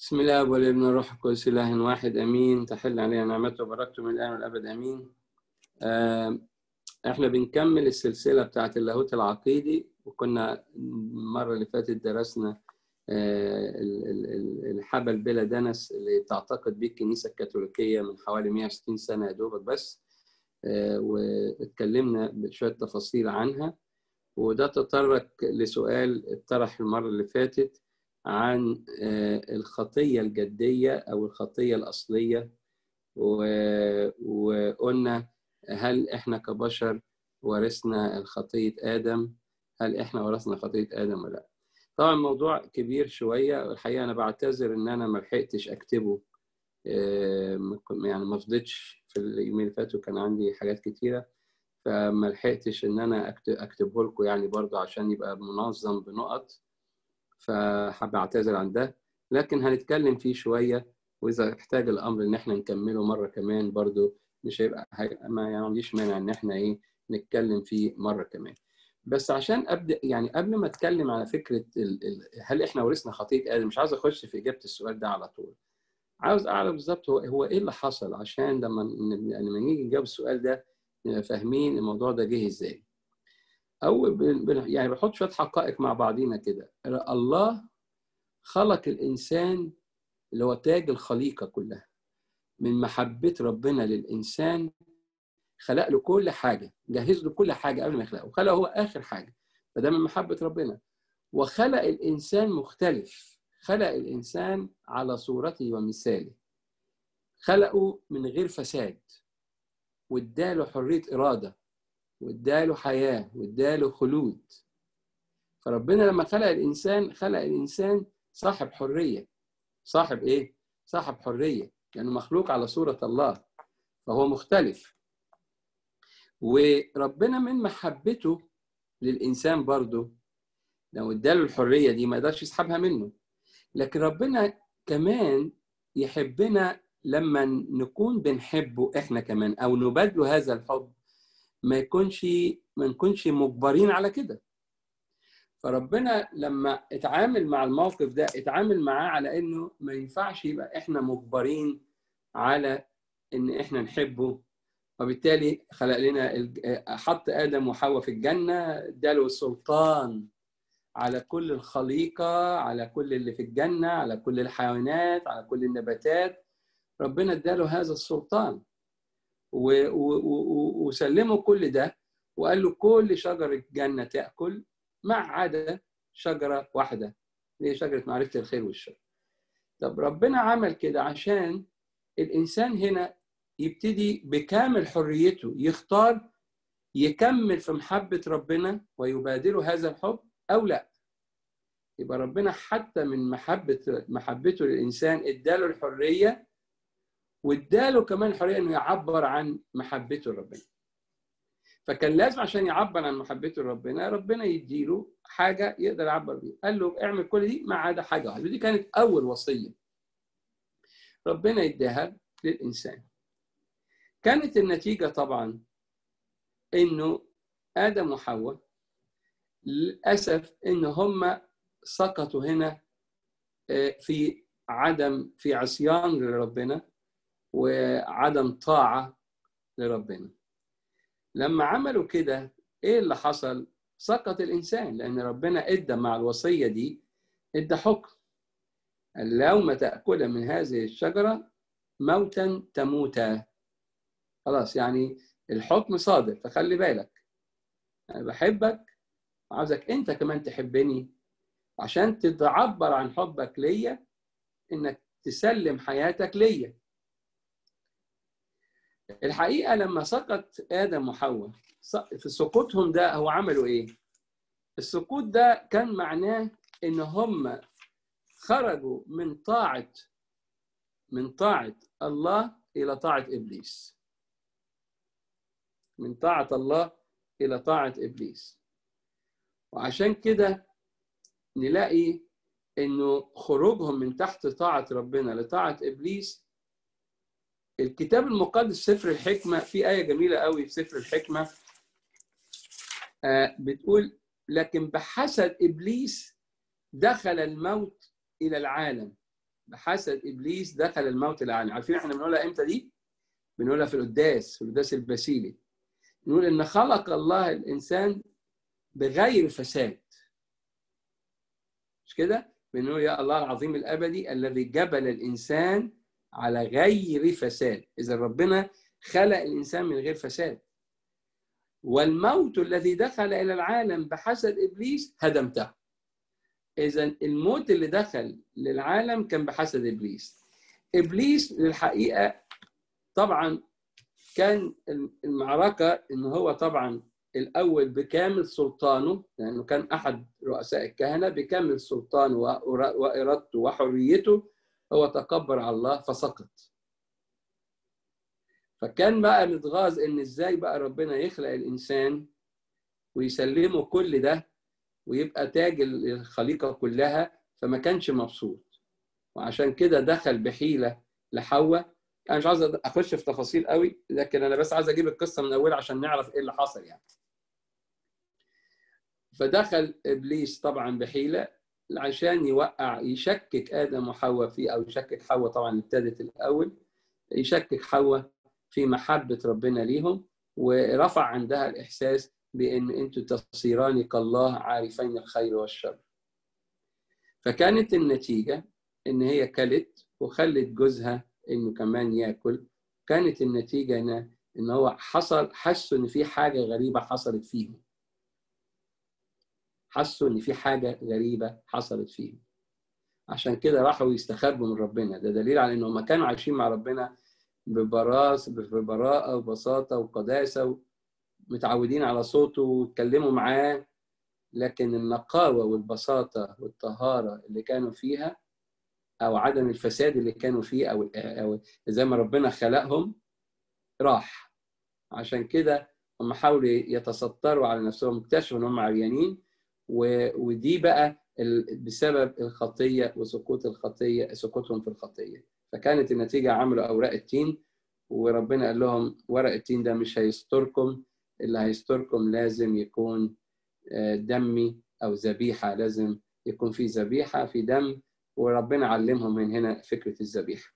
بسم الله والابن الروح القدس اله واحد امين تحل علينا نعمته وبركته من الان والابد امين آه، احنا بنكمل السلسله بتاعت اللاهوت العقيدي وكنا المره اللي فاتت درسنا آه، ال- ال- ال- الحبل بلا دنس اللي بتعتقد بيه الكنيسه الكاثوليكيه من حوالي 160 سنه يا دوبك بس آه، واتكلمنا بشويه تفاصيل عنها وده تطرق لسؤال اتطرح المره اللي فاتت عن آه، الخطيه الجديه او الخطيه الاصليه و- وقلنا هل احنا كبشر ورثنا خطيه ادم هل احنا ورثنا خطيه ادم ولا لا طبعا الموضوع كبير شويه والحقيقه انا بعتذر ان انا ما لحقتش اكتبه آه، ما كن- يعني ما فضيتش في اليومين اللي فاتوا كان عندي حاجات كتيره فما لحقتش ان انا أكت- اكتبه لكم يعني برضه عشان يبقى منظم بنقط فحابب اعتذر عن ده لكن هنتكلم فيه شويه واذا احتاج الامر ان احنا نكمله مره كمان برضو مش هيبقى هي- ما يعني عنديش مانع ان احنا ايه نتكلم فيه مره كمان بس عشان ابدا يعني قبل ما اتكلم على فكره ال ال هل احنا ورثنا خطيه ادم مش عاوز اخش في اجابه السؤال ده على طول عاوز اعرف بالظبط هو هو ايه اللي حصل عشان لما ن- لما نيجي نجاوب السؤال ده نبقى فاهمين الموضوع ده جه ازاي او بن- بن- يعني بنحط شويه حقائق مع بعضينا كده الله خلق الانسان اللي هو تاج الخليقه كلها من محبه ربنا للانسان خلق له كل حاجه جهز له كل حاجه قبل ما يخلقه وخلقه هو اخر حاجه فده من محبه ربنا وخلق الانسان مختلف خلق الانسان على صورته ومثاله خلقه من غير فساد واداله حريه اراده واداله حياه واداله خلود فربنا لما خلق الانسان خلق الانسان صاحب حريه صاحب ايه صاحب حريه لانه مخلوق على صوره الله فهو مختلف وربنا من محبته للانسان برضه لو اداله الحريه دي ما يقدرش يسحبها منه لكن ربنا كمان يحبنا لما نكون بنحبه احنا كمان او نبادله هذا الحب ما يكونش ما نكونش مجبرين على كده فربنا لما اتعامل مع الموقف ده اتعامل معاه على انه ما ينفعش يبقى احنا مجبرين على ان احنا نحبه وبالتالي خلق لنا الج- حط ادم وحواء في الجنه اداله السلطان على كل الخليقه على كل اللي في الجنه على كل الحيوانات على كل النباتات ربنا اداله هذا السلطان و- و- و- وسلمه كل ده وقال له كل شجر الجنه تاكل ما عدا شجره واحده اللي هي شجره معرفه الخير والشر طب ربنا عمل كده عشان الانسان هنا يبتدي بكامل حريته يختار يكمل في محبه ربنا ويبادله هذا الحب او لا يبقى ربنا حتى من محبه محبته للانسان اداله الحريه واداله كمان الحريه انه يعبر عن محبته لربنا فكان لازم عشان يعبر عن محبته لربنا ربنا يديله حاجه يقدر يعبر بيها قال له اعمل كل دي ما عدا حاجه واحده ودي كانت اول وصيه ربنا يديها للانسان كانت النتيجه طبعا انه ادم وحواء للاسف ان هم سقطوا هنا آه، في عدم في عصيان لربنا وعدم طاعه لربنا لما عملوا كده ايه اللي حصل سقط الانسان لان ربنا ادى مع الوصيه دي ادى حكم قال يوم تاكل من هذه الشجره موتا تموتا خلاص يعني الحكم صادر فخلي بالك انا بحبك وعاوزك انت كمان تحبني عشان تتعبر عن حبك ليا انك تسلم حياتك ليا الحقيقه لما سقط ادم وحواء في سقوطهم ده هو عملوا ايه السقوط ده كان معناه ان هم خرجوا من طاعه من طاعه الله الى طاعه ابليس من طاعه الله الى طاعه ابليس وعشان كده نلاقي انه خروجهم من تحت طاعه ربنا لطاعه ابليس الكتاب المقدس سفر الحكمه في ايه جميله قوي في سفر الحكمه آه، بتقول لكن بحسد ابليس دخل الموت الى العالم بحسد ابليس دخل الموت العالم عارفين احنا بنقولها امتى دي بنقولها في القداس في القداس الباسيلي نقول ان خلق الله الانسان بغير فساد مش كده بنقول يا الله العظيم الابدي الذي جبل الانسان على غير فساد اذا ربنا خلق الانسان من غير فساد والموت الذي دخل الى العالم بحسد ابليس هدمته اذا الموت اللي دخل للعالم كان بحسد ابليس ابليس للحقيقه طبعا كان المعركه ان هو طبعا الاول بكامل سلطانه لانه كان احد رؤساء الكهنه بكامل سلطانه وارادته وحريته هو تكبر على الله فسقط فكان بقى متغاظ ان ازاي بقى ربنا يخلق الانسان ويسلمه كل ده ويبقى تاج الخليقه كلها فما كانش مبسوط وعشان كده دخل بحيله لحواء انا مش عايز اخش في تفاصيل قوي لكن انا بس عايز اجيب القصه من اولها عشان نعرف ايه اللي حصل يعني فدخل ابليس طبعا بحيله عشان يوقع يشكك ادم وحواء فيه او يشكك حواء طبعا ابتدت الاول يشكك حواء في محبه ربنا ليهم ورفع عندها الاحساس بان انتم تصيران كالله عارفين الخير والشر فكانت النتيجه ان هي كلت وخلت جوزها انه كمان ياكل كانت النتيجه ان ان هو حصل حسوا ان في حاجه غريبه حصلت فيهم حسوا ان في حاجه غريبه حصلت فيهم عشان كده راحوا يستخبوا من ربنا ده دليل على انهم كانوا عايشين مع ربنا ببراس ببراءه وبساطه وقداسه متعودين على صوته واتكلموا معاه لكن النقاوه والبساطه والطهاره اللي كانوا فيها او عدم الفساد اللي كانوا فيه او او زي ما ربنا خلقهم راح عشان كده هم حاولوا يتستروا على نفسهم اكتشفوا ان هم عريانين ودي بقى بسبب الخطيه وسقوط الخطيه سقوطهم في الخطيه فكانت النتيجه عملوا اوراق التين وربنا قال لهم ورق التين ده مش هيستركم اللي هيستركم لازم يكون دمي او ذبيحه لازم يكون في ذبيحه في دم وربنا علمهم من هنا فكره الذبيحه.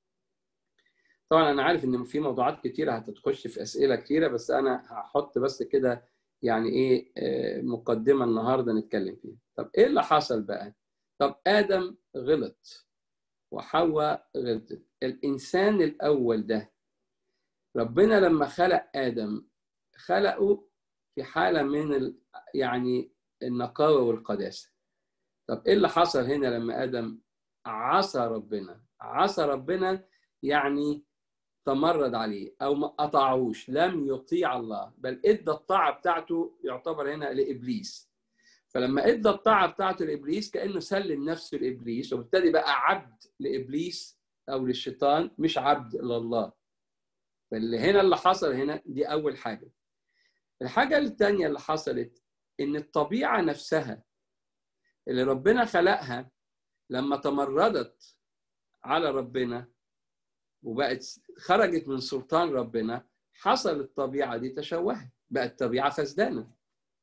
طبعا انا عارف ان في موضوعات كتيره هتتخش في اسئله كتيره بس انا هحط بس كده يعني ايه مقدمه النهارده نتكلم فيها. طب ايه اللي حصل بقى؟ طب ادم غلط وحواء غلطت. الانسان الاول ده ربنا لما خلق ادم خلقه في حاله من ال... يعني النقاوه والقداسه. طب ايه اللي حصل هنا لما ادم عصى ربنا عصى ربنا يعني تمرد عليه او ما قطعوش لم يطيع الله بل ادى الطاعه بتاعته يعتبر هنا لابليس فلما ادى الطاعه بتاعته لابليس كانه سلم نفسه لابليس وابتدي بقى عبد لابليس او للشيطان مش عبد لله فاللي هنا اللي حصل هنا دي اول حاجه الحاجه الثانيه اللي حصلت ان الطبيعه نفسها اللي ربنا خلقها لما تمردت على ربنا وبقت خرجت من سلطان ربنا حصل الطبيعة دي تشوهت بقت طبيعة فسدانة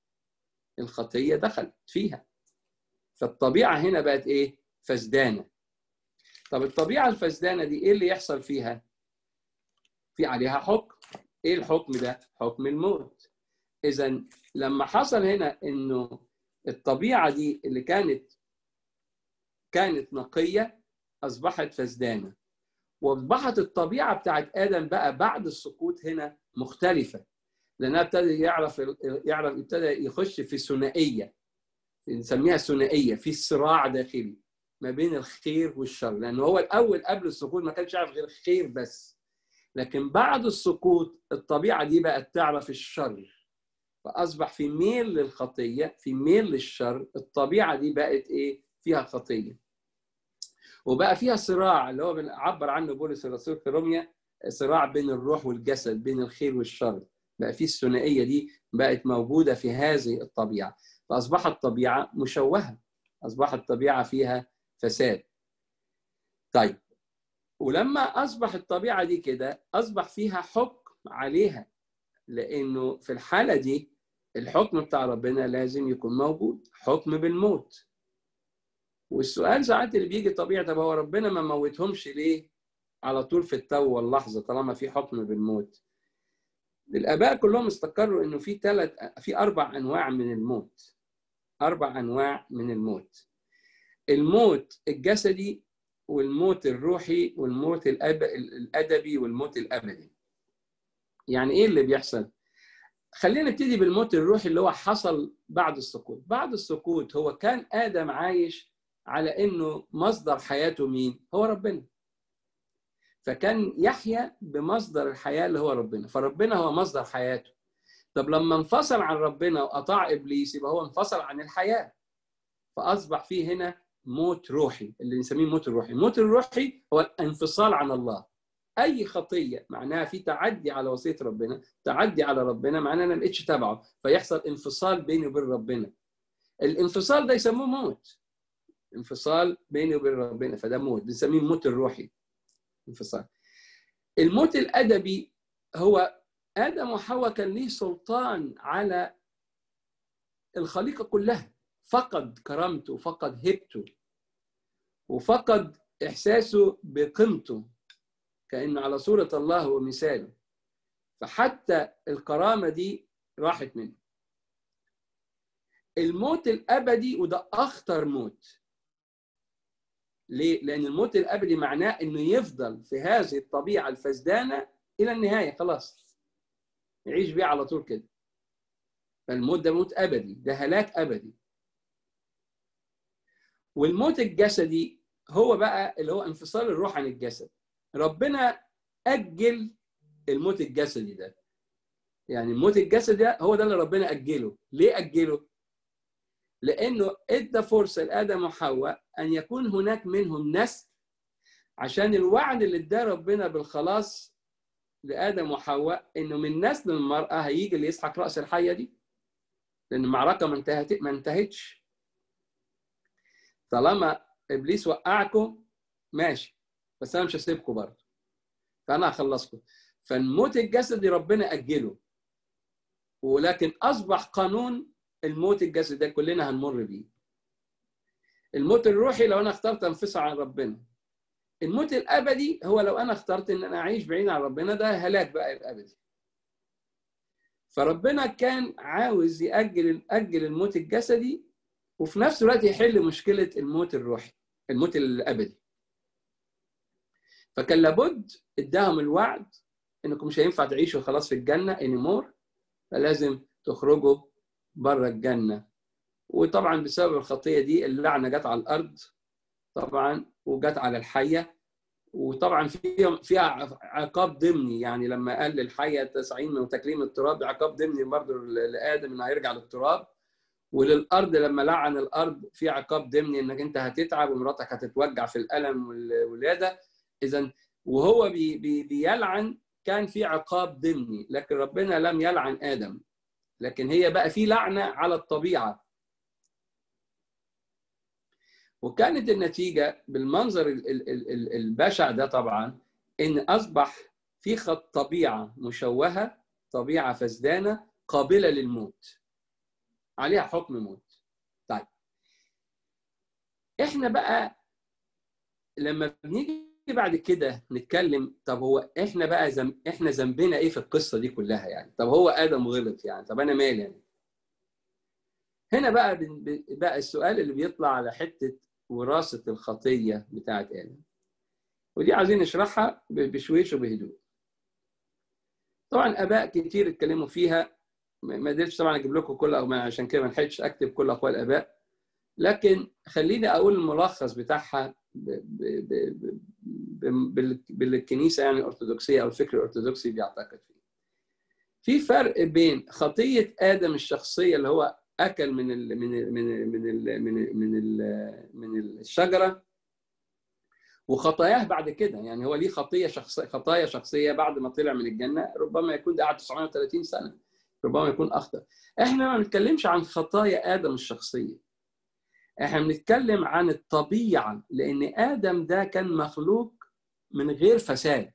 الخطية دخلت فيها فالطبيعة هنا بقت إيه؟ فسدانة طب الطبيعة الفسدانة دي إيه اللي يحصل فيها؟ في عليها حكم إيه الحكم ده؟ حكم الموت إذا لما حصل هنا إنه الطبيعة دي اللي كانت كانت نقية أصبحت فسدانة وأصبحت الطبيعة بتاعت آدم بقى بعد السقوط هنا مختلفة لأنها ابتدى يعرف يعرف ابتدى يخش في ثنائية نسميها ثنائية في صراع داخلي ما بين الخير والشر لأنه هو الأول قبل السقوط ما كانش يعرف غير الخير بس لكن بعد السقوط الطبيعة دي بقت تعرف الشر فاصبح في ميل للخطيه في ميل للشر الطبيعه دي بقت ايه فيها خطيه وبقى فيها صراع اللي هو عبر عنه بولس الرسول في روميا صراع بين الروح والجسد بين الخير والشر بقى في الثنائيه دي بقت موجوده في هذه الطبيعه فاصبحت طبيعه مشوهه اصبحت طبيعه فيها فساد طيب ولما اصبح الطبيعه دي كده اصبح فيها حكم عليها لانه في الحاله دي الحكم بتاع ربنا لازم يكون موجود حكم بالموت والسؤال ساعات اللي بيجي طبيعي طب هو ربنا ما موتهمش ليه على طول في التو واللحظه طالما في حكم بالموت الاباء كلهم استقروا انه في ثلاث في اربع انواع من الموت اربع انواع من الموت الموت الجسدي والموت الروحي والموت الأب... الادبي والموت الابدي يعني ايه اللي بيحصل خلينا نبتدي بالموت الروحي اللي هو حصل بعد السقوط بعد السقوط هو كان ادم عايش على انه مصدر حياته مين هو ربنا فكان يحيا بمصدر الحياه اللي هو ربنا فربنا هو مصدر حياته طب لما انفصل عن ربنا وقطع ابليس يبقى هو انفصل عن الحياه فاصبح فيه هنا موت روحي اللي نسميه موت الروحي الموت الروحي هو الانفصال عن الله اي خطيه معناها في تعدي على وصيه ربنا تعدي على ربنا معناه انا ما بقتش تبعه فيحصل انفصال بيني وبين ربنا الانفصال ده يسموه موت انفصال بيني وبين ربنا فده موت بنسميه الموت الروحي انفصال الموت الادبي هو ادم وحواء كان ليه سلطان على الخليقه كلها فقد كرامته وفقد هيبته وفقد احساسه بقيمته كانه على صوره الله ومثاله فحتى الكرامه دي راحت منه الموت الابدي وده اخطر موت ليه؟ لأن الموت الأبدي معناه إنه يفضل في هذه الطبيعة الفسدانة إلى النهاية خلاص يعيش بيها على طول كده فالموت ده موت أبدي ده هلاك أبدي والموت الجسدي هو بقى اللي هو انفصال الروح عن الجسد ربنا أجل الموت الجسدي ده يعني الموت الجسدي ده هو ده اللي ربنا أجله ليه أجله؟ لانه ادى فرصه لادم وحواء ان يكون هناك منهم نسل عشان الوعد اللي اداه ربنا بالخلاص لادم وحواء انه من نسل المراه هيجي اللي يسحق راس الحيه دي لان المعركه ما انتهت ما انتهتش طالما ابليس وقعكم ماشي بس انا مش هسيبكم برضه فانا هخلصكم فالموت الجسدي ربنا اجله ولكن اصبح قانون الموت الجسدي ده كلنا هنمر بيه الموت الروحي لو انا اخترت انفصل عن ربنا الموت الابدي هو لو انا اخترت ان انا اعيش بعيد عن ربنا ده هلاك بقى الابدي فربنا كان عاوز ياجل اجل الموت الجسدي وفي نفس الوقت يحل مشكله الموت الروحي الموت الابدي فكان لابد اداهم الوعد انكم مش هينفع تعيشوا خلاص في الجنه انيمور فلازم تخرجوا بره الجنه وطبعا بسبب الخطيه دي اللعنه جت على الارض طبعا وجت على الحيه وطبعا فيها فيها عقاب ضمني يعني لما قال للحيه تسعين من تكريم التراب عقاب ضمني برضه لادم انه هيرجع للتراب وللارض لما لعن الارض في عقاب ضمني انك انت هتتعب ومراتك هتتوجع في الالم والولاده اذا وهو بي بي بيلعن كان في عقاب ضمني لكن ربنا لم يلعن ادم لكن هي بقى في لعنه على الطبيعه وكانت النتيجه بالمنظر البشع ده طبعا ان اصبح في خط طبيعه مشوهه طبيعه فسدانه قابله للموت عليها حكم موت طيب احنا بقى لما بنيجي بعد كده نتكلم طب هو احنا بقى زم... احنا ذنبنا ايه في القصه دي كلها يعني طب هو ادم غلط يعني طب انا مالي يعني هنا بقى ب... بقى السؤال اللي بيطلع على حته وراثه الخطيه بتاعت ادم ودي عايزين نشرحها بشويش وبهدوء طبعا اباء كتير اتكلموا فيها ما قدرتش طبعا اجيب لكم كل عشان كده ما لحقتش اكتب كل اقوال الاباء لكن خليني اقول الملخص بتاعها بالكنيسه يعني الارثوذكسيه او الفكر الارثوذكسي بيعتقد فيه. في فرق بين خطيه ادم الشخصيه اللي هو اكل من ال من ال من ال من ال من ال من, ال من الشجره وخطاياه بعد كده يعني هو ليه خطيه شخصيه خطايا شخصيه بعد ما طلع من الجنه ربما يكون ده قعد 930 سنه ربما يكون اخطا احنا ما بنتكلمش عن خطايا ادم الشخصيه احنا بنتكلم عن الطبيعه لان ادم ده كان مخلوق من غير فساد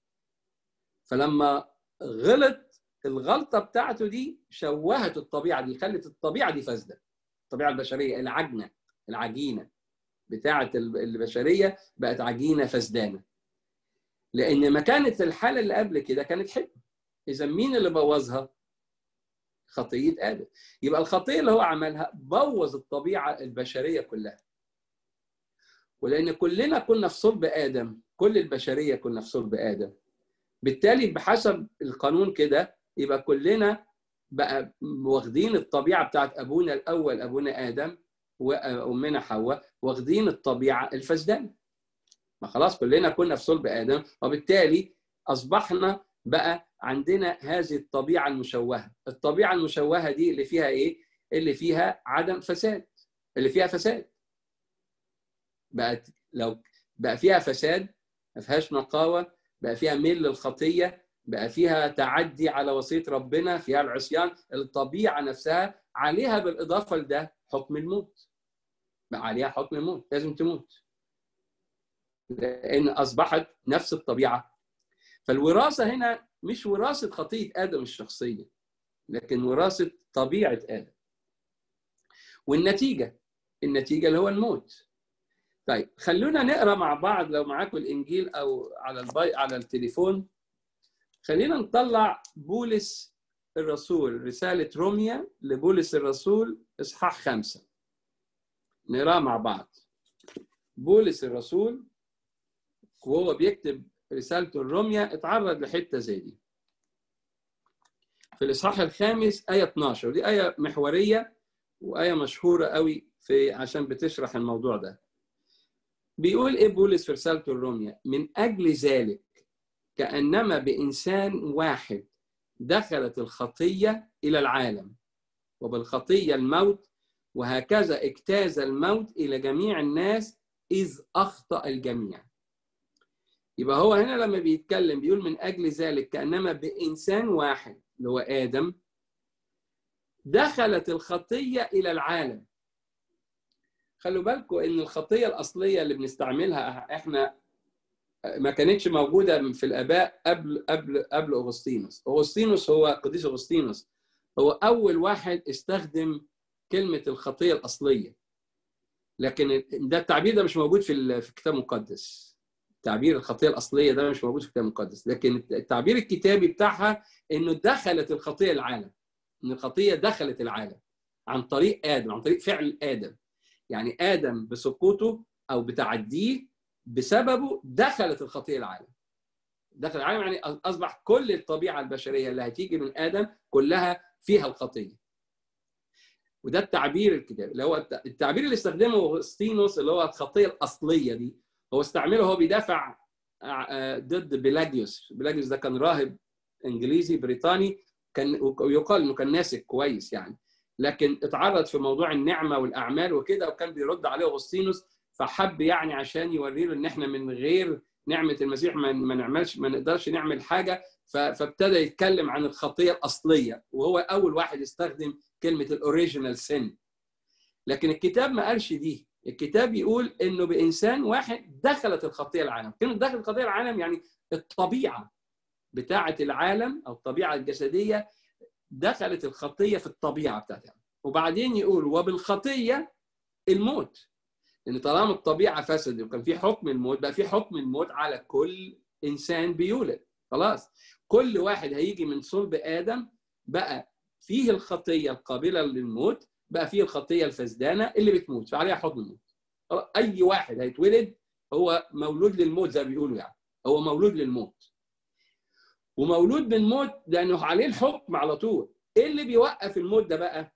فلما غلط الغلطه بتاعته دي شوهت الطبيعه دي خلت الطبيعه دي فاسده الطبيعه البشريه العجنه العجينه بتاعه البشريه بقت عجينه فسدانه لان ما كانت الحاله اللي قبل كده كانت حلوه اذا مين اللي بوظها خطيه ادم يبقى الخطيه اللي هو عملها بوظ الطبيعه البشريه كلها ولان كلنا كنا في صلب ادم كل البشريه كنا في صلب ادم بالتالي بحسب القانون كده يبقى كلنا بقى واخدين الطبيعه بتاعت ابونا الاول ابونا ادم وامنا حواء واخدين الطبيعه الفسدانه ما خلاص كلنا كنا في صلب ادم وبالتالي اصبحنا بقى عندنا هذه الطبيعه المشوهه الطبيعه المشوهه دي اللي فيها ايه اللي فيها عدم فساد اللي فيها فساد بقت لو بقى فيها فساد ما فيهاش نقاوه بقى فيها ميل للخطيه بقى فيها تعدي على وصيه ربنا فيها العصيان الطبيعه نفسها عليها بالاضافه لده حكم الموت بقى عليها حكم الموت لازم تموت لان اصبحت نفس الطبيعه فالوراثه هنا مش وراثه خطيه ادم الشخصيه لكن وراثه طبيعه ادم والنتيجه النتيجه اللي هو الموت طيب خلونا نقرا مع بعض لو معاكم الانجيل او على البي... على التليفون خلينا نطلع بولس الرسول رساله روميا لبولس الرسول اصحاح خمسه نقراه مع بعض بولس الرسول وهو بيكتب رسالته الروميا اتعرض لحته زي دي في الاصحاح الخامس ايه 12 ودي ايه محوريه وايه مشهوره قوي في عشان بتشرح الموضوع ده بيقول ايه بولس في رسالته الروميا من اجل ذلك كانما بانسان واحد دخلت الخطيه الى العالم وبالخطيه الموت وهكذا اجتاز الموت الى جميع الناس اذ اخطا الجميع يبقى هو هنا لما بيتكلم بيقول من اجل ذلك كانما بانسان واحد اللي هو ادم دخلت الخطيه الى العالم خلوا بالكم ان الخطيه الاصليه اللي بنستعملها احنا ما كانتش موجوده في الاباء قبل قبل قبل اغسطينوس اغسطينوس هو قديس اغسطينوس هو اول واحد استخدم كلمه الخطيه الاصليه لكن ده التعبير ده مش موجود في في الكتاب المقدس تعبير الخطيه الاصليه ده مش موجود في الكتاب المقدس لكن التعبير الكتابي بتاعها انه دخلت الخطيه العالم ان الخطيه دخلت العالم عن طريق ادم عن طريق فعل ادم يعني ادم بسقوطه او بتعديه بسببه دخلت الخطيه العالم دخل العالم يعني اصبح كل الطبيعه البشريه اللي هتيجي من ادم كلها فيها الخطيه وده التعبير الكتابي اللي هو التعبير اللي استخدمه اغسطينوس اللي هو الخطيه الاصليه دي هو استعمله هو بيدافع ضد بيلاجيوس بيلاجيوس ده كان راهب انجليزي بريطاني كان ويقال انه كان ناسك كويس يعني لكن اتعرض في موضوع النعمه والاعمال وكده وكان بيرد عليه اغسطينوس فحب يعني عشان يوري له ان احنا من غير نعمه المسيح ما, ما نعملش ما نقدرش نعمل حاجه فابتدى يتكلم عن الخطيه الاصليه وهو اول واحد استخدم كلمه الاوريجينال سن لكن الكتاب ما قالش دي الكتاب يقول انه بانسان واحد دخلت الخطيه العالم كلمه دخلت الخطيه العالم يعني الطبيعه بتاعه العالم او الطبيعه الجسديه دخلت الخطيه في الطبيعه بتاعتها وبعدين يقول وبالخطيه الموت لان طالما الطبيعه فسدت وكان في حكم الموت بقى في حكم الموت على كل انسان بيولد خلاص كل واحد هيجي من صلب ادم بقى فيه الخطيه القابله للموت بقى فيه الخطيه الفسدانه اللي بتموت فعليها حكم الموت اي واحد هيتولد هو مولود للموت زي ما بيقولوا يعني هو مولود للموت ومولود من موت لانه عليه الحكم على طول ايه اللي بيوقف الموت ده بقى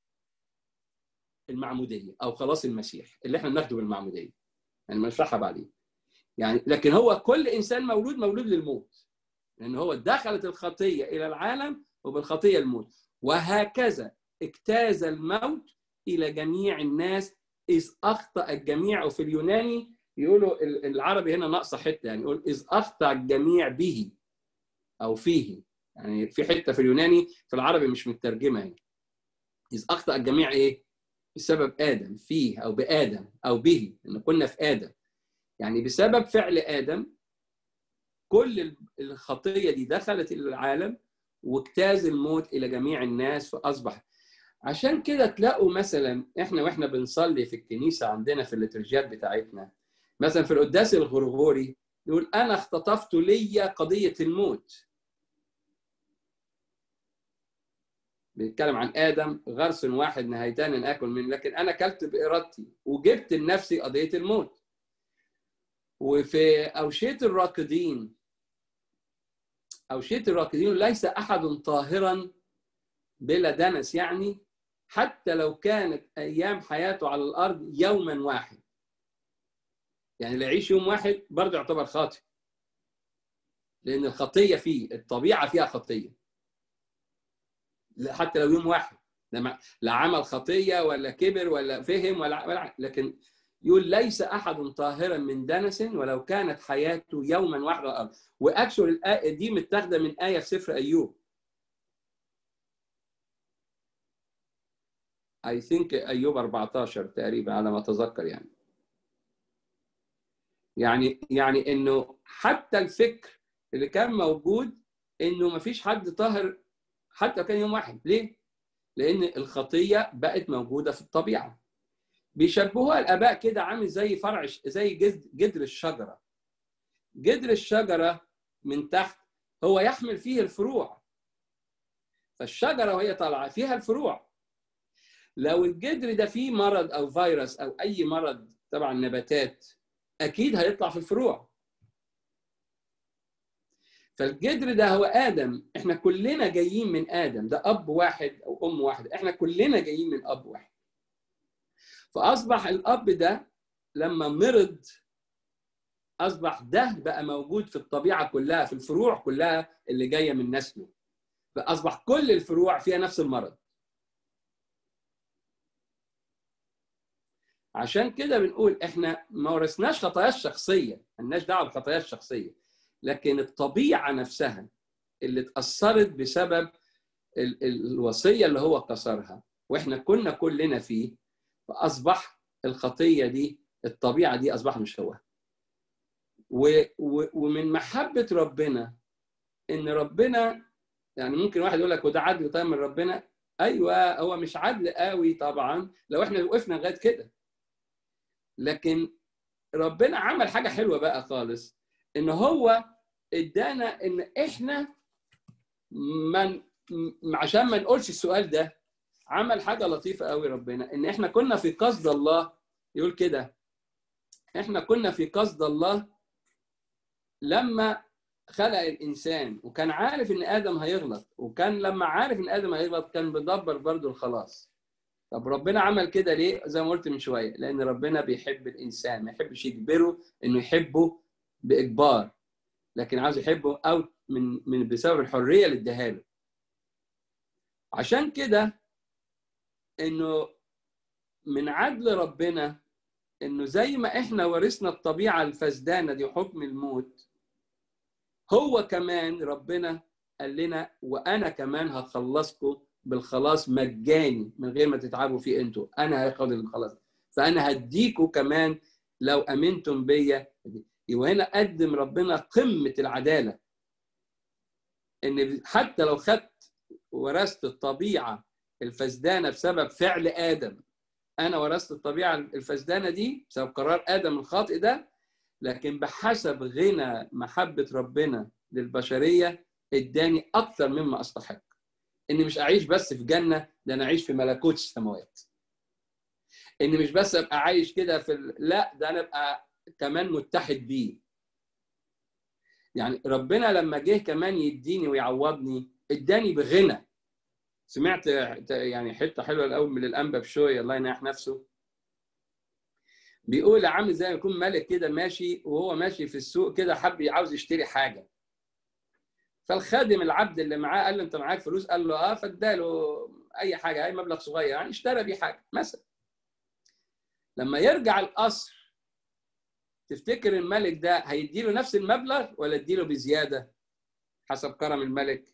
المعموديه او خلاص المسيح اللي احنا بناخده بالمعموديه يعني بنشرحها بعدين يعني لكن هو كل انسان مولود مولود للموت لان هو دخلت الخطيه الى العالم وبالخطيه الموت وهكذا اجتاز الموت الى جميع الناس اذ اخطا الجميع وفي اليوناني يقولوا العربي هنا ناقصه حته يعني يقول اذ اخطا الجميع به او فيه يعني في حته في اليوناني في العربي مش مترجمه هنا اذ اخطا الجميع ايه بسبب ادم فيه او بادم او به ان كنا في ادم يعني بسبب فعل ادم كل الخطيه دي دخلت الى العالم واجتاز الموت الى جميع الناس فاصبح عشان كده تلاقوا مثلا احنا واحنا بنصلي في الكنيسه عندنا في الليترجيات بتاعتنا مثلا في القداس الغرغوري يقول انا اختطفت لي قضيه الموت بيتكلم عن ادم غرس واحد نهايتان ان اكل منه لكن انا اكلت بارادتي وجبت لنفسي قضيه الموت وفي اوشيه الراكدين اوشيه الراكدين ليس احد طاهرا بلا دنس يعني حتى لو كانت ايام حياته على الارض يوما واحد يعني اللي يعيش يوم واحد برضه يعتبر خاطئ لان الخطيه فيه الطبيعه فيها خطيه حتى لو يوم واحد لا عمل خطيه ولا كبر ولا فهم ولا, ولا لكن يقول ليس احد طاهرا من دنس ولو كانت حياته يوما واحدا على الارض واكشن الايه دي متاخده من ايه في سفر ايوب اي ثينك ايوب 14 تقريبا على ما اتذكر يعني يعني يعني انه حتى الفكر اللي كان موجود انه ما فيش حد طاهر حتى كان يوم واحد ليه لان الخطيه بقت موجوده في الطبيعه بيشبهوها الاباء كده عامل زي فرع زي جدر الشجره جدر الشجره من تحت هو يحمل فيه الفروع فالشجره وهي طالعه فيها الفروع لو الجدر ده فيه مرض او فيروس او اي مرض تبع النباتات اكيد هيطلع في الفروع فالجدر ده هو ادم احنا كلنا جايين من ادم ده اب واحد او ام واحده احنا كلنا جايين من اب واحد فاصبح الاب ده لما مرض اصبح ده بقى موجود في الطبيعه كلها في الفروع كلها اللي جايه من نسله فاصبح كل الفروع فيها نفس المرض عشان كده بنقول احنا ما ورثناش خطايا الشخصيه مالناش دعوه بالخطايا الشخصيه لكن الطبيعه نفسها اللي اتاثرت بسبب ال- ال- الوصيه اللي هو كسرها واحنا كنا كلنا فيه فاصبح الخطيه دي الطبيعه دي اصبح مش هو و- و- ومن محبه ربنا ان ربنا يعني ممكن واحد يقول لك وده عدل طيب من ربنا ايوه هو مش عدل قوي طبعا لو احنا وقفنا لغايه كده لكن ربنا عمل حاجه حلوه بقى خالص ان هو ادانا ان احنا من عشان ما نقولش السؤال ده عمل حاجه لطيفه قوي ربنا ان احنا كنا في قصد الله يقول كده احنا كنا في قصد الله لما خلق الانسان وكان عارف ان ادم هيغلط وكان لما عارف ان ادم هيغلط كان بيدبر برضه الخلاص طب ربنا عمل كده ليه زي ما قلت من شويه لان ربنا بيحب الانسان ما يحبش يجبره انه يحبه باجبار لكن عاوز يحبه او من من بسبب الحريه اللي اداها له عشان كده انه من عدل ربنا انه زي ما احنا ورثنا الطبيعه الفسدانه دي حكم الموت هو كمان ربنا قال لنا وانا كمان هخلصكم بالخلاص مجاني من غير ما تتعبوا فيه انتوا انا هاخد الخلاص فانا هديكوا كمان لو امنتم بيا وهنا قدم ربنا قمه العداله ان حتى لو خدت ورثت الطبيعه الفسدانه بسبب فعل ادم انا ورثت الطبيعه الفسدانه دي بسبب قرار ادم الخاطئ ده لكن بحسب غنى محبه ربنا للبشريه اداني اكثر مما استحق اني مش اعيش بس في جنه ده انا اعيش في ملكوت السماوات اني مش بس ابقى عايش كده في ال... لا ده انا ابقى كمان متحد بيه يعني ربنا لما جه كمان يديني ويعوضني اداني بغنى سمعت يعني حته حلوه قوي من الانبا بشويه الله يناح نفسه بيقول عامل زي ما يكون ملك كده ماشي وهو ماشي في السوق كده حب عاوز يشتري حاجه فالخادم العبد اللي معاه قال له انت معاك فلوس قال له اه فاداله اي حاجه اي مبلغ صغير يعني اشترى بيه حاجه مثلا لما يرجع القصر تفتكر الملك ده هيديله نفس المبلغ ولا اديله بزياده حسب كرم الملك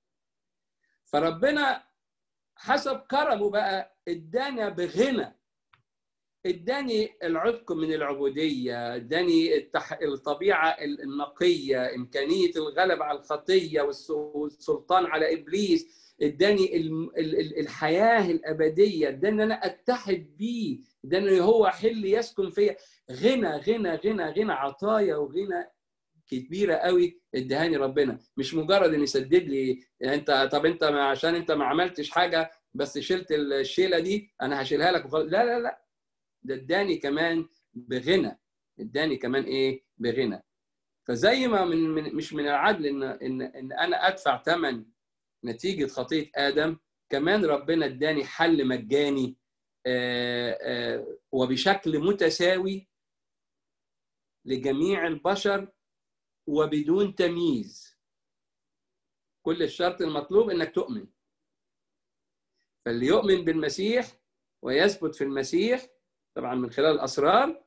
فربنا حسب كرمه بقى ادانا بغنى اداني العتق من العبوديه اداني التح... الطبيعه النقيه امكانيه الغلبه على الخطيه والسلطان على ابليس اداني الحياه الابديه اداني ان انا اتحد بيه اداني هو حل يسكن فيا غنى غنى غنى غنى عطايا وغنى كبيره قوي ادهاني ربنا مش مجرد ان يسدد لي انت طب انت عشان انت ما عملتش حاجه بس شلت الشيله دي انا هشيلها لك وخلاص لا لا لا ده اداني كمان بغنى اداني كمان ايه بغنى فزي ما من, من مش من العدل ان ان ان انا ادفع ثمن نتيجه خطيه ادم كمان ربنا اداني حل مجاني آآ آآ وبشكل متساوي لجميع البشر وبدون تمييز كل الشرط المطلوب انك تؤمن فاللي يؤمن بالمسيح ويثبت في المسيح طبعا من خلال الاسرار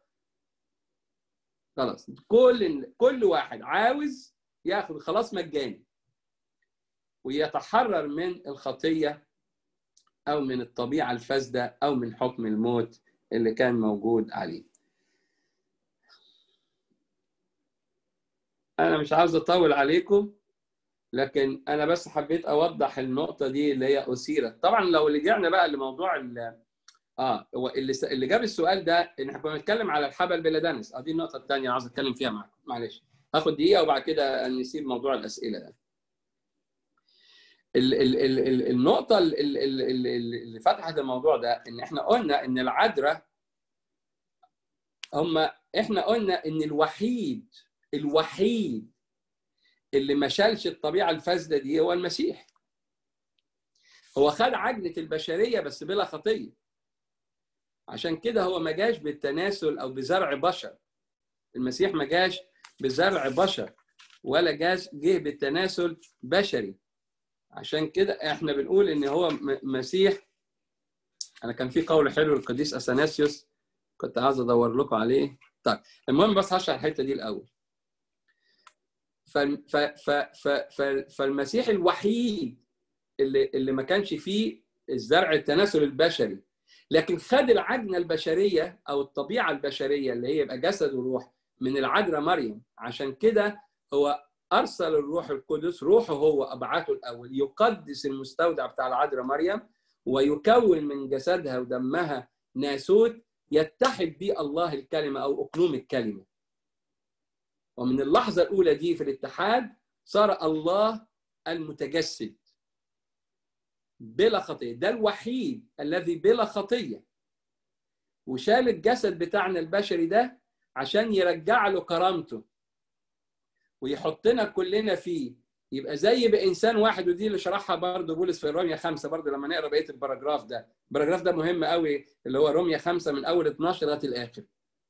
خلاص كل كل واحد عاوز ياخذ خلاص مجاني ويتحرر من الخطيه او من الطبيعه الفاسده او من حكم الموت اللي كان موجود عليه انا مش عاوز اطول عليكم لكن انا بس حبيت اوضح النقطه دي اللي هي اثيرت طبعا لو رجعنا بقى لموضوع اه هو اللي س... اللي جاب السؤال ده ان احنا كنا بنتكلم على الحبل بلا دنس اه دي النقطه الثانيه عاوز اتكلم فيها معاكم معلش هاخد دقيقه وبعد كده نسيب موضوع الاسئله ده ال ال ال ال النقطه ال ال ال اللي فتحت الموضوع ده ان احنا قلنا ان العذراء هم احنا قلنا ان الوحيد الوحيد اللي ما شالش الطبيعه الفاسده دي هو المسيح هو خد عجنه البشريه بس بلا خطيه عشان كده هو ما جاش بالتناسل او بزرع بشر المسيح ما جاش بزرع بشر ولا جاش جه بالتناسل بشري عشان كده احنا بنقول ان هو مسيح انا كان في قول حلو للقديس اثناسيوس كنت عايز ادور لكم عليه طيب المهم بس هشرح الحته دي الاول ف ف ف ف ف فالمسيح الوحيد اللي اللي ما كانش فيه الزرع التناسل البشري لكن خد العجنه البشريه او الطبيعه البشريه اللي هي يبقى جسد وروح من العذراء مريم عشان كده هو ارسل الروح القدس روحه هو ابعته الاول يقدس المستودع بتاع العذراء مريم ويكون من جسدها ودمها ناسوت يتحد به الله الكلمه او اقلوم الكلمه ومن اللحظه الاولى دي في الاتحاد صار الله المتجسد بلا خطيه ده الوحيد الذي بلا خطيه وشال الجسد بتاعنا البشري ده عشان يرجع له كرامته ويحطنا كلنا فيه يبقى زي بانسان واحد ودي اللي شرحها برضه بولس في روميا خمسه برضه لما نقرا بقيه الباراجراف ده الباراجراف ده مهم قوي اللي هو روميا خمسه من اول 12 لغايه الاخر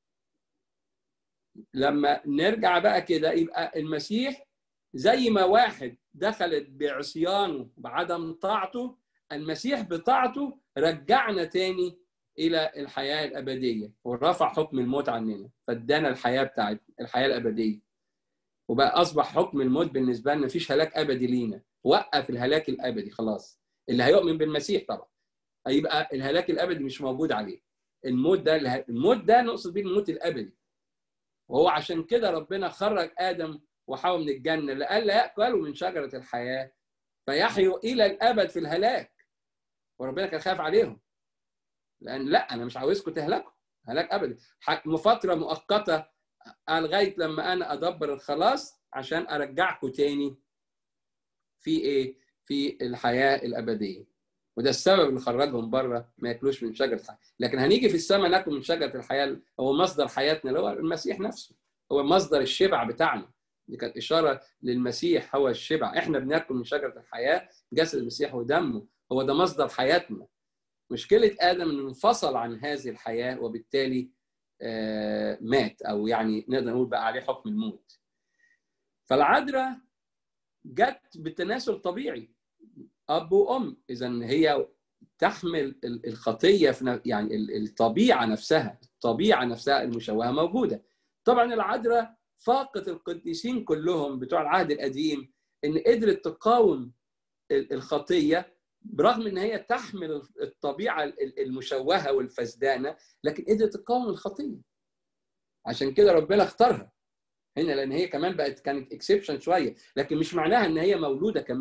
لما نرجع بقى كده يبقى المسيح زي ما واحد دخلت بعصيانه بعدم طاعته المسيح بطاعته رجعنا تاني الى الحياه الابديه ورفع حكم الموت عننا فادانا الحياه بتاعت الحياه الابديه وبقى اصبح حكم الموت بالنسبه لنا مفيش هلاك ابدي لينا وقف الهلاك الابدي خلاص اللي هيؤمن بالمسيح طبعا هيبقى الهلاك الابدي مش موجود عليه الموت ده الموت ده نقصد بيه الموت الابدي وهو عشان كده ربنا خرج ادم وحواء من الجنه لئلا ياكلوا من شجره الحياه فيحيوا الى الابد في الهلاك وربنا كان خايف عليهم لان لا انا مش عاوزكم تهلكوا هلاك ابدي فتره مؤقته لغايه لما انا ادبر الخلاص عشان ارجعكم تاني في ايه؟ في الحياه الابديه. وده السبب اللي خرجهم بره ما ياكلوش من شجره الحياه، لكن هنيجي في السماء ناكل من شجره الحياه هو مصدر حياتنا اللي هو المسيح نفسه. هو مصدر الشبع بتاعنا. دي كانت اشاره للمسيح هو الشبع، احنا بناكل من شجره الحياه جسد المسيح ودمه، هو ده مصدر حياتنا. مشكله ادم انه انفصل عن هذه الحياه وبالتالي مات او يعني نقدر نقول بقى عليه حكم الموت فالعذراء جت بتناسل طبيعي اب وام اذا هي تحمل الخطيه في يعني الطبيعه نفسها الطبيعه نفسها المشوهه موجوده طبعا العذراء فاقت القديسين كلهم بتوع العهد القديم ان قدرت تقاوم الخطيه برغم ان هي تحمل الطبيعه المشوهه والفسدانه لكن قدرت تقاوم الخطيه عشان كده ربنا اختارها هنا لان هي كمان بقت كانت اكسبشن شويه لكن مش معناها ان هي مولوده كمان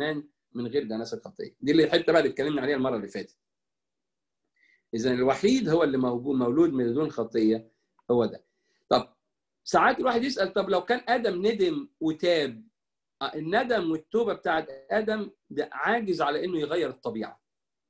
من غير دناسه الخطيه دي اللي الحته بقى اللي اتكلمنا عليها المره اللي فاتت اذا الوحيد هو اللي موجود مولود من دون خطيه هو ده طب ساعات الواحد يسال طب لو كان ادم ندم وتاب الندم والتوبه بتاعت ادم ده عاجز على انه يغير الطبيعه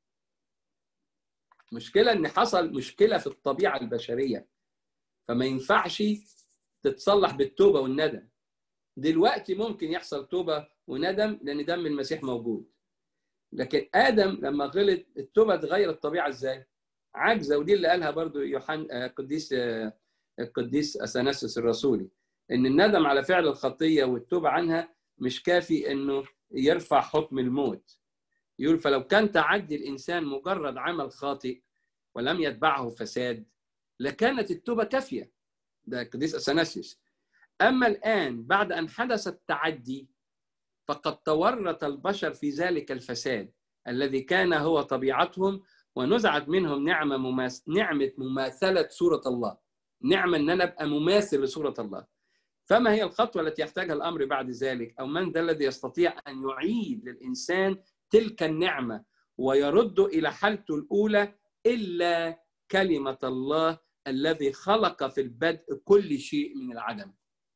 مشكله ان حصل مشكله في الطبيعه البشريه فما ينفعش تتصلح بالتوبه والندم دلوقتي ممكن يحصل توبه وندم لان دم المسيح موجود لكن ادم لما غلط التوبه تغير الطبيعه ازاي عاجزه ودي اللي قالها برضو يوحنا قديس القديس اثناسيوس الرسولي ان الندم على فعل الخطيه والتوبه عنها مش كافي انه يرفع حكم الموت يقول فلو كان تعدي الانسان مجرد عمل خاطئ ولم يتبعه فساد لكانت التوبه كافيه ده القديس اثناسيوس اما الان بعد ان حدث التعدي فقد تورط البشر في ذلك الفساد الذي كان هو طبيعتهم ونزعت منهم نعمه مماس... نعمه مماثله صوره الله نعمه ان انا ابقى مماثل لصوره الله فما هي الخطوه التي يحتاجها الامر بعد ذلك او من ذا الذي يستطيع ان يعيد للانسان تلك النعمه ويرد الى حالته الاولى الا كلمه الله الذي خلق في البدء كل شيء من العدم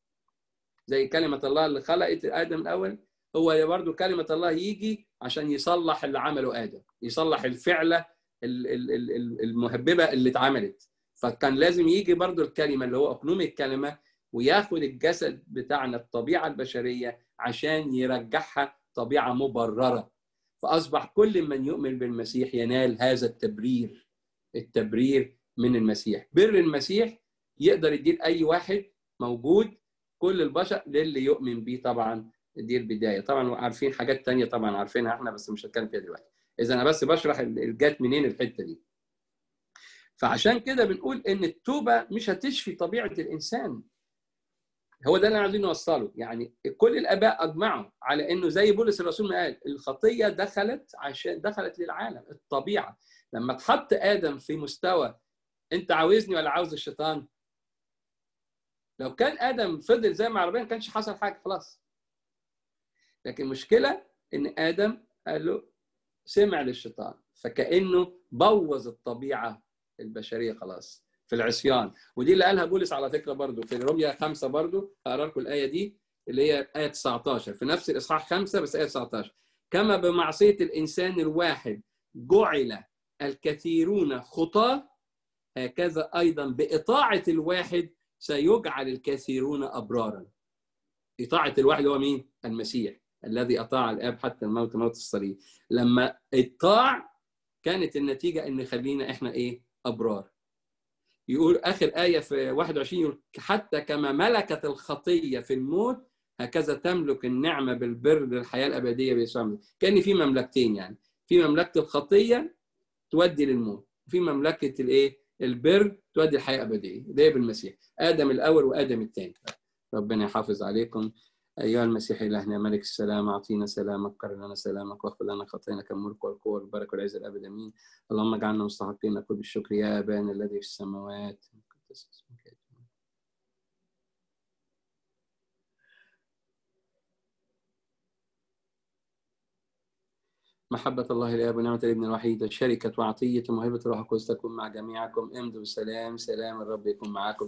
زي كلمه الله اللي خلقت ادم الاول هو برضه كلمه الله يجي عشان يصلح اللي عمله ادم يصلح الفعله المهببه اللي اتعملت فكان لازم يجي برضه الكلمه اللي هو اقنوم الكلمه وياخد الجسد بتاعنا الطبيعه البشريه عشان يرجعها طبيعه مبرره فاصبح كل من يؤمن بالمسيح ينال هذا التبرير التبرير من المسيح بر المسيح يقدر يدير اي واحد موجود كل البشر للي يؤمن بيه طبعا دي البدايه طبعا عارفين حاجات تانية طبعا عارفينها احنا بس مش هتكلم فيها دلوقتي اذا انا بس بشرح جت منين الحته دي فعشان كده بنقول ان التوبه مش هتشفي طبيعه الانسان هو ده اللي عايزين نوصله يعني كل الاباء اجمعوا على انه زي بولس الرسول ما قال الخطيه دخلت عشان دخلت للعالم الطبيعه لما اتحط ادم في مستوى انت عاوزني ولا عاوز الشيطان لو كان ادم فضل زي ما عربيا ما كانش حصل حاجه خلاص لكن المشكله ان ادم قال له سمع للشيطان فكانه بوظ الطبيعه البشريه خلاص في العصيان ودي اللي قالها بولس على فكره برضو في روميا خمسة برضو هقرا لكم الايه دي اللي هي ايه 19 في نفس الاصحاح خمسة بس ايه 19 كما بمعصيه الانسان الواحد جعل الكثيرون خطاه هكذا ايضا باطاعه الواحد سيجعل الكثيرون ابرارا اطاعه الواحد هو مين المسيح الذي اطاع الاب حتى الموت موت الصليب لما اطاع كانت النتيجه ان خلينا احنا ايه ابرار يقول اخر ايه في 21 يقول حتى كما ملكت الخطيه في الموت هكذا تملك النعمه بالبر للحياه الابديه بيسوع كان في مملكتين يعني في مملكه الخطيه تودي للموت في مملكه الايه البر تودي الحياه الابديه ده بالمسيح ادم الاول وادم الثاني ربنا يحافظ عليكم أيها المسيح إلهنا ملك السلام أعطينا سلامك قرر لنا سلامك واغفر لنا خطايانا كالملك والقوة والبركة والعز الأبد آمين اللهم اجعلنا مستحقين نقول بالشكر يا أبانا الذي في السماوات محبة الله الآب ونعمة الابن الوحيد شركة وعطية وموهبة الروح القدس تكون مع جميعكم امضوا بسلام سلام الرب يكون معكم